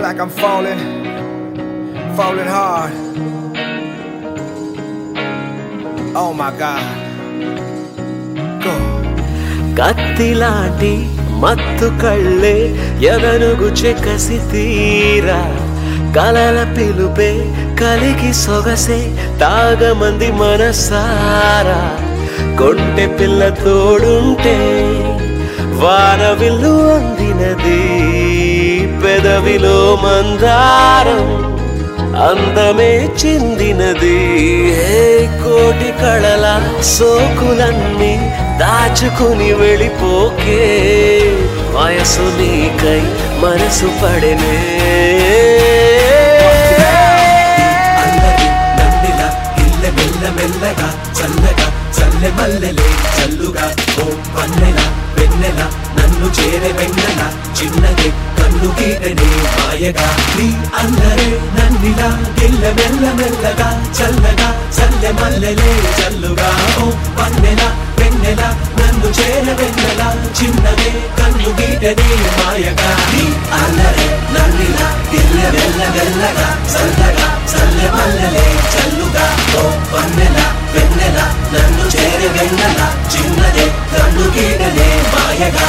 like I'm falling, falling hard. Oh my God. Go. కత్తిలాంటి మత్తు కళ్ళే ఎదనుగుచె కసి తీరా కలల పిలుపే కలిగి సొగసే తాగమంది మనసారా కొంటె పిల్ల తోడుంటే వాన విల్లు అందినది పెదవిలో మందారం అందమే చిందినది హే కోటి కళల సోకులన్నీ దాచుకుని వెళ్ళిపోకే వయసు నీకై మనసు పడనే అల్లరి నందిల ఇల్లె మెల్ల మెల్లగా చల్లగా చల్లె మల్లెలే చల్లుగా ఓ పన్నెల వెన్నెల నన్ను చేరే వెన్నెల చిన్నదే కన్ను గీటనే మాయగా నీ అల్లరే నన్నిలా ఇల్లె మెల్ల మెల్లగా చల్లగా చల్లె మల్లెలే చల్లుగా ఓ పన్నెల వెన్నెల నన్ను చేర వెన్నెల చిన్నదే కన్ను గీటనే మాయగా నీ అల్లరే నన్నిలా ఇల్లె మెల్ల మెల్లగా చల్లగా చల్లె మల్లెలే చల్లుగా ఓ పన్నెల వెన్నెల నన్ను చేర వెన్నెల చిన్నదే కన్ను గీటనే మాయగా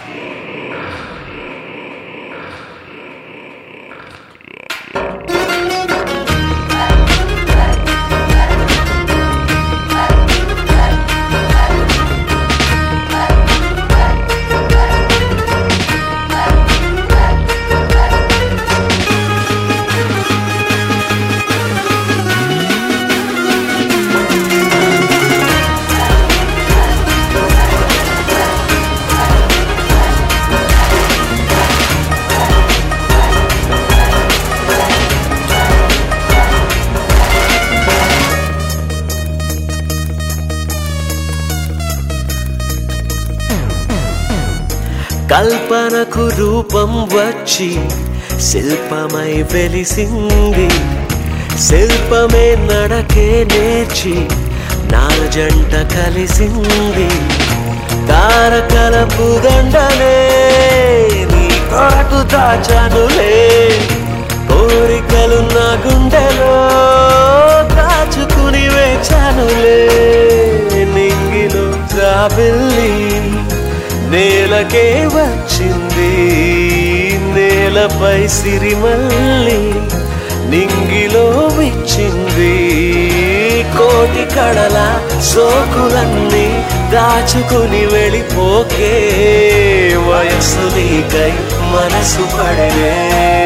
కల్పనకు రూపం వచ్చి శిల్పమై వెలిసింది శిల్పమే నడకే నేర్చి నా జంట కలిసింది తారకల పుదండనే నీ పాటు దాచానులే కోరికలు నా గుండెలో దాచుకుని వేచానులే నింగిలో జాబిల్లి నేలకే వచ్చింది నేలపై సిరిమల్లి నింగిలో విచ్చింది కోటి కడల సోకులన్నీ దాచుకుని వెళ్ళిపోకే వయస్సు నీకై మనసు పడలే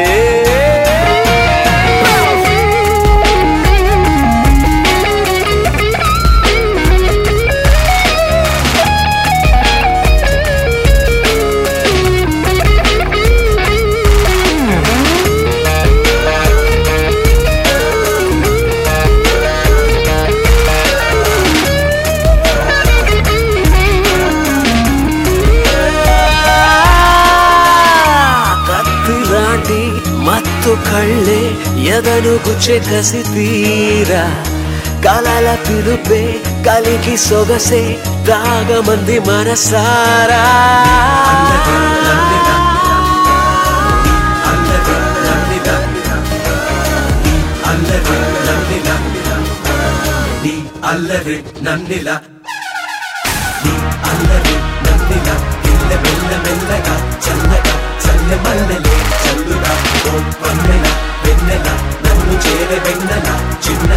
కత్తిలాంటి మత్తు కళ్ళే ఎదను గుచ్చె కసి తీరా కలల పిలుపే కలిగి సొగసే దాగమంది మనసారా అల్లరి నన్నిల నీ అల్లరి నన్నిల నీ అల్లరి నన్నిల నీ అల్లరి నన్నిల ఇల్ల మెల్ల మెల్లగా చల్లగా చల్లె మల్లెలే చల్లుగా ఓ పన్నెల వెన్నెల నన్ను చేర వెన్నెల చిన్న